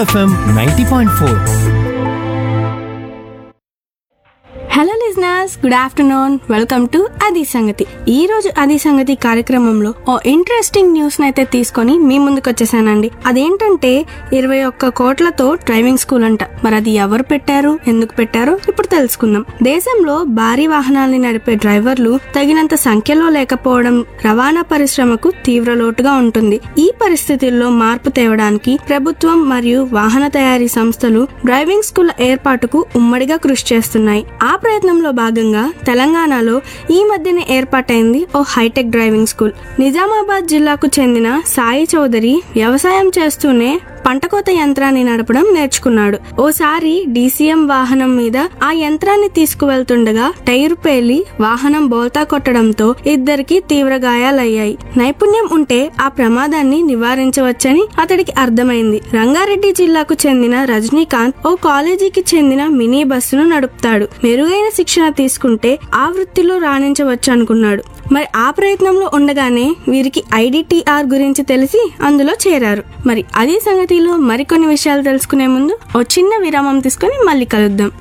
FM ninety point four hello listeners good afternoon welcome to అది సంగతి ఈ రోజు అది సంగతి కార్యక్రమంలో ఓ ఇంట్రెస్టింగ్ న్యూస్ అయితే తీసుకొని మీ ముందుకు వచ్చేసానండి అదేంటంటే ఇరవై ఒక్క కోట్లతో డ్రైవింగ్ స్కూల్ అంట మరి అది ఎవరు పెట్టారు ఎందుకు పెట్టారు ఇప్పుడు తెలుసుకుందాం దేశంలో భారీ వాహనాల్ని నడిపే డ్రైవర్లు తగినంత సంఖ్యలో లేకపోవడం రవాణా పరిశ్రమకు తీవ్ర లోటుగా ఉంటుంది ఈ పరిస్థితుల్లో మార్పు తేవడానికి ప్రభుత్వం మరియు వాహన తయారీ సంస్థలు డ్రైవింగ్ స్కూల్ ఏర్పాటుకు ఉమ్మడిగా కృషి చేస్తున్నాయి ఆ ప్రయత్నంలో భాగంగా తెలంగాణలో ఈ మధ్యనే ఏర్పాటైంది ఓ హైటెక్ డ్రైవింగ్ స్కూల్ నిజామాబాద్ జిల్లాకు చెందిన సాయి చౌదరి వ్యవసాయం చేస్తూనే పంటకోత యంత్రాన్ని నడపడం నేర్చుకున్నాడు ఓసారి డీసీఎం వాహనం మీద ఆ యంత్రాన్ని తీసుకువెళ్తుండగా టైర్ పేలి వాహనం బోల్తా కొట్టడంతో ఇద్దరికి తీవ్ర గాయాలయ్యాయి నైపుణ్యం ఉంటే ఆ ప్రమాదాన్ని నివారించవచ్చని అతడికి అర్థమైంది రంగారెడ్డి జిల్లాకు చెందిన రజనీకాంత్ ఓ కాలేజీకి చెందిన మినీ బస్సును నడుపుతాడు మెరుగైన శిక్షణ తీసుకుంటే ఆ వృత్తిలో రాణించవచ్చు అనుకున్నాడు మరి ఆ ప్రయత్నంలో ఉండగానే వీరికి ఐడిటిఆర్ గురించి తెలిసి అందులో చేరారు మరి అదే సంగతిలో మరికొన్ని విషయాలు తెలుసుకునే ముందు ఓ చిన్న విరామం తీసుకుని మళ్ళీ కలుద్దాం